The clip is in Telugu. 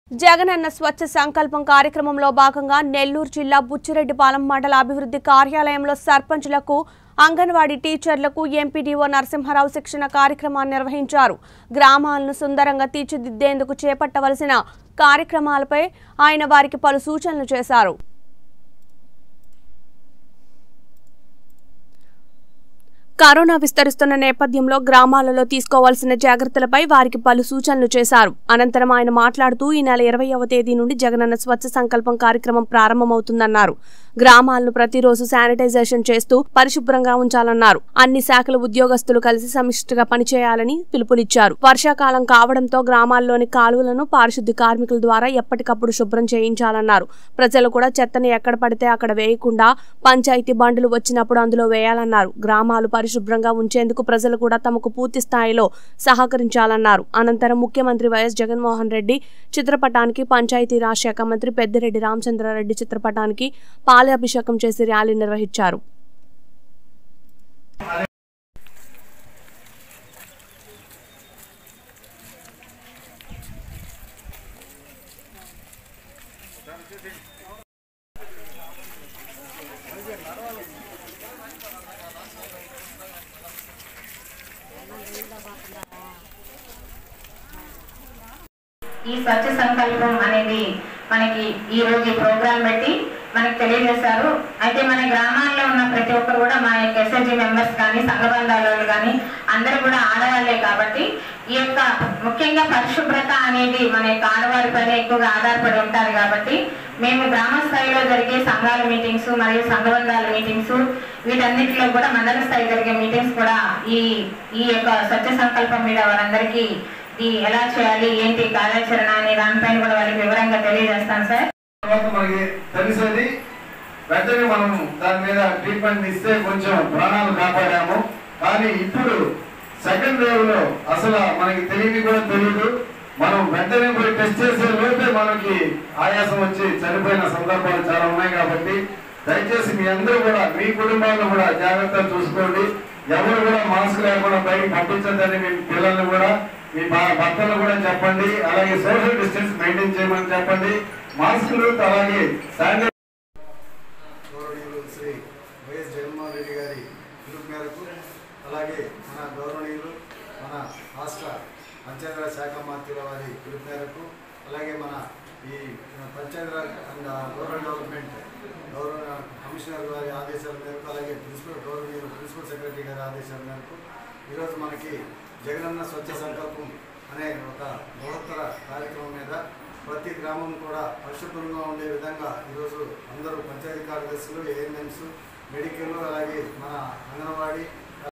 జగనన్న స్వచ్ఛ సంకల్పం కార్యక్రమంలో భాగంగా నెల్లూరు జిల్లా బుచ్చిరెడ్డిపాలెం మండల అభివృద్ధి కార్యాలయంలో సర్పంచులకు అంగన్వాడీ టీచర్లకు ఎంపీడీఓ నరసింహారావు శిక్షణ కార్యక్రమాన్ని నిర్వహించారు గ్రామాలను సుందరంగా తీర్చిదిద్దేందుకు చేపట్టవలసిన కార్యక్రమాలపై ఆయన వారికి పలు సూచనలు చేశారు కరోనా విస్తరిస్తున్న నేపథ్యంలో గ్రామాలలో తీసుకోవాల్సిన జాగ్రత్తలపై వారికి పలు సూచనలు చేశారు అనంతరం ఆయన మాట్లాడుతూ ఈ నెల ఇరవైవ తేదీ నుండి జగనన్న స్వచ్ఛ సంకల్పం కార్యక్రమం ప్రారంభమవుతుందన్నారు గ్రామాలను ప్రతిరోజు శానిటైజేషన్ చేస్తూ పరిశుభ్రంగా ఉంచాలన్నారు అన్ని శాఖల ఉద్యోగస్తులు కలిసి సమిష్టిగా పనిచేయాలని పిలుపునిచ్చారు వర్షాకాలం కావడంతో గ్రామాల్లోని కాలువలను పారిశుద్ధ్య కార్మికుల ద్వారా ఎప్పటికప్పుడు శుభ్రం చేయించాలన్నారు ప్రజలు కూడా చెత్తని ఎక్కడ పడితే అక్కడ వేయకుండా పంచాయతీ బండ్లు వచ్చినప్పుడు అందులో వేయాలన్నారు గ్రామాలు పరిశుభ్రంగా ఉంచేందుకు ప్రజలు కూడా తమకు పూర్తి స్థాయిలో సహకరించాలన్నారు అనంతరం ముఖ్యమంత్రి వైఎస్ జగన్మోహన్ రెడ్డి చిత్రపటానికి పంచాయతీరాజ్ శాఖ మంత్రి పెద్దిరెడ్డి రామచంద్రారెడ్డి చిత్రపటానికి పాలాభిషేకం చేసి ర్యాలీ నిర్వహించారు ఈ స్వచ్ఛ సంకల్పం అనేది మనకి ఈ రోజు ఈ ప్రోగ్రాం పెట్టి మనకి తెలియజేశారు అయితే మన గ్రామాల్లో ఉన్న ప్రతి ఒక్కరు కూడా మా యొక్క ఎస్ఎస్జి మెంబర్స్ కానీ సంఘబంధాల కానీ అందరూ కూడా ఆడవాళ్లే కాబట్టి ఈ యొక్క ముఖ్యంగా పరిశుభ్రత అనేది మన యొక్క ఆడవారి పైన ఎక్కువగా ఆధారపడి ఉంటారు కాబట్టి మేము గ్రామ స్థాయిలో జరిగే సంఘాల మీటింగ్స్ మరియు సంఘబంధాల మీటింగ్స్ వీటన్నిటిలో కూడా మండల స్థాయి జరిగే మీటింగ్స్ కూడా ఈ ఈ యొక్క స్వచ్ఛ సంకల్పం మీద వారందరికీ ఈ ఎలా చేయాలి ఏంటి కార్యాచరణ అనే దానిపైన కూడా వాళ్ళకి వివరంగా తెలియజేస్తాను సార్ తర్వాత మనకి తెలిసేది వెంటనే మనం దాని మీద ట్రీట్మెంట్ ఇస్తే కొంచెం ప్రాణాలు కాపాడాము కానీ ఇప్పుడు సెకండ్ వేవ్ లో అసలు మనకి తెలియని కూడా తెలియదు మనం వెంటనే పోయి టెస్ట్ చేసే లోపే మనకి ఆయాసం వచ్చి చనిపోయిన సందర్భాలు చాలా ఉన్నాయి కాబట్టి దయచేసి మీ అందరూ కూడా మీ కుటుంబాలను కూడా జాగ్రత్తగా చూసుకోండి ఎవరు కూడా మాస్క్ లేకుండా బయటకు పంపించద్దని మీ పిల్లల్ని కూడా మీ భ- భర్తలు కూడా చెప్పండి అలాగే సోషల్ డిస్టెన్స్ మెయింటైన్ చేయమని చెప్పండి మాస్కులు అలాగే శానిటైజర్ గౌరవనీయులు శ్రీ వైఎస్ జగన్మోహన్ రెడ్డి గారి పిలుపు మేరకు అలాగే మన గౌరవనీయులు మన రాష్ట్ర పంచాయతీరాజ్ శాఖ మంత్రుల వారి పిలుపు మేరకు అలాగే మన ఈ పంచాయతీరాజ్ అండ్ రూరల్ డెవలప్మెంట్ గౌరవ కమిషనర్ గారి ఆదేశాల మేరకు అలాగే ప్రిన్సిపల్ గౌరవనీయులు ప్రిన్సిపల్ సెక్రటరీ గారి ఆదేశాల మేరకు ఈరోజు మనకి జగనన్న స్వచ్ఛ సంకల్పం అనే ఒక బృహత్తర కార్యక్రమం మీద ప్రతి గ్రామం కూడా పరిశుభ్రంగా ఉండే విధంగా ఈరోజు అందరూ పంచాయతీ కార్యదర్శులు ఏఎన్ఎంస్ మెడికల్ అలాగే మన అంగన్వాడీ